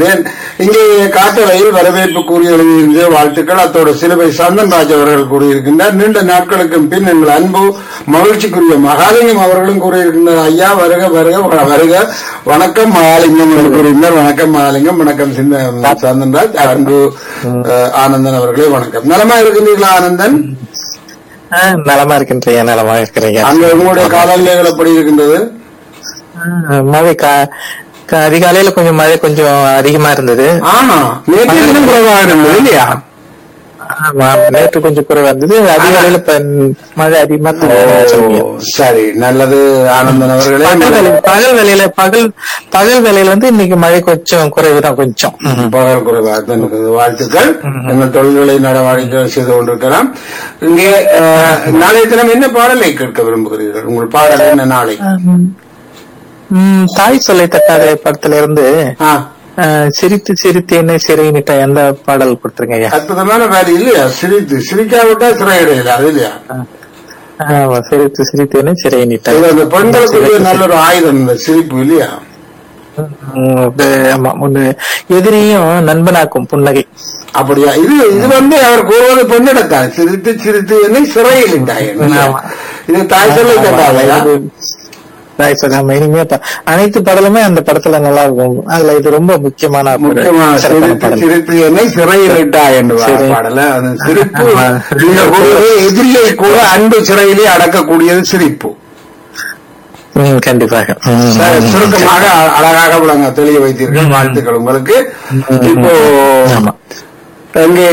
கொண்டிருக்கின்றேன் இங்கே காட்டலையில் வரவேற்பு கூறி எழுதியிருந்த வாழ்த்துக்கள் அத்தோடு சிலுவை சந்தன்ராஜ் அவர்கள் கூறியிருக்கின்றார் நீண்ட நாட்களுக்கும் பின் எங்கள் அன்பு மகிழ்ச்சிக்குரிய மகாலிங்கம் அவர்களும் கூறியிருக்கின்றார் ஐயா வருக வருக வ- வருக வணக்கம் மகாலிங்கம் என்று கூறியிருந்தார் வணக்கம் மகாலிங்கம் வணக்கம் சிந்த சந்தன்ராஜ் அன்பு அஹ், ஆனந்தன் அவர்களே வணக்கம் நலமா இருக்கின்றீர்களா ஆனந்தன் ஆ, நலமா இருக்கின்றீங்க நலமா இருக்கிறீங்க அங்க உங்களுடைய காலநிலைகள் எப்படி இருக்கின்றது ஆ, மழை கா- கா- அதிகாலையில கொஞ்சம் மழை கொஞ்சம் அதிகமா இருந்தது ஆமா நேற்று இன்னும் குறைவாக இருந்தது இல்லையா ஆமா நேற்று கொஞ்சம் குறைவா இருந்தது அதிகாலையில இப்ப மழை அதிகமா இருந்ததுன்னு சொல்ல முடியும். சரி நல்லது ஆனந்தன் அவர்களே பகல் வேலை- பகல் வேலையில பகல் பகல் வேலையில வந்து இன்னைக்கு மழை கொஞ்சம் குறைவுதான் கொஞ்சம் ம். பகல் குறைவாக தான் இருக்குது. வாழ்த்துக்கள் எங்கள் தொழில்களை நடவடிக்கை செய்து கொண்டிருக்கலாம் இங்கே அஹ், நாளைய தினம் என்ன பாடலை கேட்க விரும்புகிறீர்கள் உங்கள் பாடல் என்ன நாளை ம், தாய் சொல்லை தட்டாத படத்துல இருந்து ஆ, ஆ, சிரித்து சிரித்து என்ன சிறையிட்ட எந்த பாடல் கொடுத்துருங்க ஐயா அற்புதமான வேலை இல்லையா சிரித்து சிரிக்காவிட்டா சிறையிடையில அது இல்லையா ஆமா, சிரித்து சிரித்து என்ன சிறையிட்ட இது அந்த பெண்களுக்கு நல்ல ஒரு ஆயுதம் இந்த சிரிப்பு இல்லையா ம், அது, ஆமா ஒண்ணு எதிரியும் நண்பனாக்கும் புன்னகை அப்படியா இது இது வந்து அவர் கூறுவது பெண்ணிடத்தான் சிரித்து சிரித்து என்னை சிறையில் இட்டாய் ஆமா. இது தாய் சொல்லை கேட்டாலையா தாய் சொல்லாம இனிமே ப- அனைத்து படலுமே அந்த படத்துல நல்லா இருக்கும் அதுல இது ரொம்ப முக்கியமான ஒரு முக்கியமான சிறப்பான சிரித்து படம் சிரித்து என்னை சிறையில் இட்டாய் என்று வா- சிறை. பாடல அது சிரிப்பு ஆமா. நீங்க கூறுவது எதிரியை கூட அன்பு சிறையிலே அடக்கக்கூடியது சிரிப்பு ம், கண்டிப்பாக ம், சரி, ம், சுருக்கமாக அ- அழகாக விளங்க தெளிய வைத்தீர்கள் வாழ்த்துக்கள் உங்களுக்கு இப்போ ஆமா. எங்கே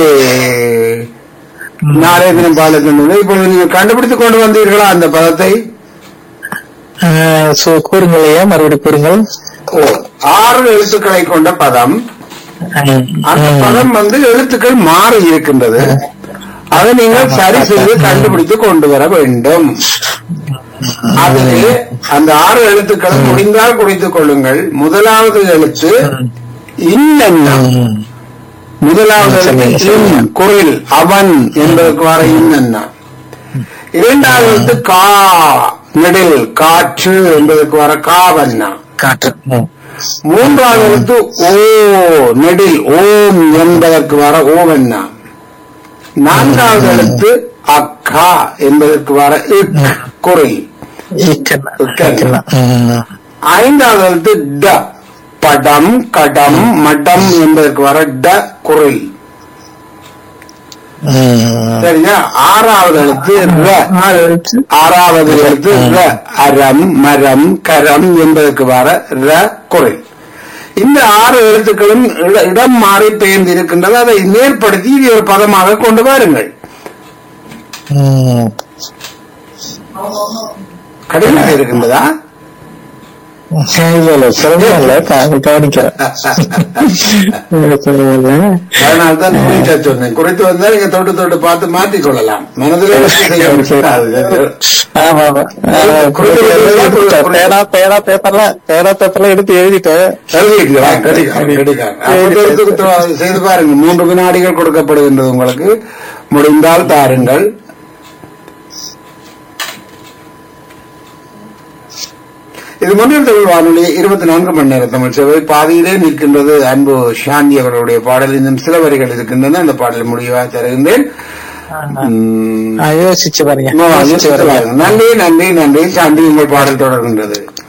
நாளைய தினம் பாடல் இப்பொழுது நீங்கள் கண்டுபிடித்துக் கொண்டு வந்தீர்களா அந்த பதத்தை ஆஹ், சோ, கூறுங்கள் ஐயா மறுபடி கூறுங்கள் ஓ, ஆறு எழுத்துக்களை கொண்ட பதம் ம், அந்த ம். பதம் வந்து எழுத்துக்கள் மாறி இருக்கின்றது அதை நீங்கள் சரி செய்து கண்டுபிடித்து கொண்டு வர வேண்டும் அதிலே அந்த ஆறு எழுத்துக்களை முடிந்தால் குறித்துக் கொள்ளுங்கள் முதலாவது எழுத்து இன்னென்னம் ம். முதலாவது சரிங்க, எழுத்து சரிங்க. இன், குரில் அவன் என்பதற்கு வர இன்னென்னம் இரண்டாவது எழுத்து கா நெடில் காற்று என்பதற்கு வர காவண்ணா காற்று ம். மூன்றாவது எழுத்து ஓ நெடில் ஓம் என்பதற்கு வர ஓவண்ணா நான்காவது எழுத்து அக்கா என்பதற்கு வர இக் குரல் இக்கண்ணா, இக்கண்ணா. இக்கண்ணா. ம். ஐந்தாவது எழுத்து ட படம் கடம் மடம் என்பதற்கு வர ட குரல் ம். சரியா ஆறாவது எழுத்து ர ஆறு எழுத்து. ஆறாவது எழுத்து ர அறம் மரம் கரம் என்பதற்கு வர ர குரல் இந்த ஆறு எழுத்துக்களும் இட- இடம் மாறி பெயர்ந்து இருக்கின்றது அதை நேர்படுத்தி இது ஒரு பதமாக கொண்டு வாருங்கள் ம். கடினமாக இருக்கின்றதா இல்ல இல்ல சிரமம் இல்ல தாங்கள் கவனிக்கிறேன் பரவாயில்ல. அதனால தான் குறிக்க சொன்னேன் குறித்து வந்தால் நீங்க தொட்டு தொட்டு பார்த்து மாற்றிக் கொள்ளலாம் மனதில் வச்சு செய்ய முடியாது. ஆமா, ஆமா. ஆஹ், குறிப்பிட்ட பேனா பேனா பேப்பர்ல பேனா பேப்பர்ல எடுத்து எழுதிட்டேன் எழுதியிருக்கிறா? கிடைக்கும், கிடைக்கும். அப்படி எடுத்து கொடுத்து செய்து பாருங்க மூன்று வினாடிகள் கொடுக்கப்படுகின்றது உங்களுக்கு முடிந்தால் தாருங்கள் இது முன்னில் தமிழ் வானொலி இருபத்தி நான்கு மணி நேர தமிழ் சேவை பாதியிலே நிற்கின்றது அன்பு சாந்தி அவர்களுடைய பாடல் இன்னும் சில வரிகள் இருக்கின்றன அந்த பாடலை முடிவாக தருகின்றேன் உம், ஆஹ், யோசிச்சு பாருங்க ஆ, யோசிச்சு பாருங்க நன்றி நன்றி நன்றி சாந்தி உங்கள் பாடல் தொடர்கின்றது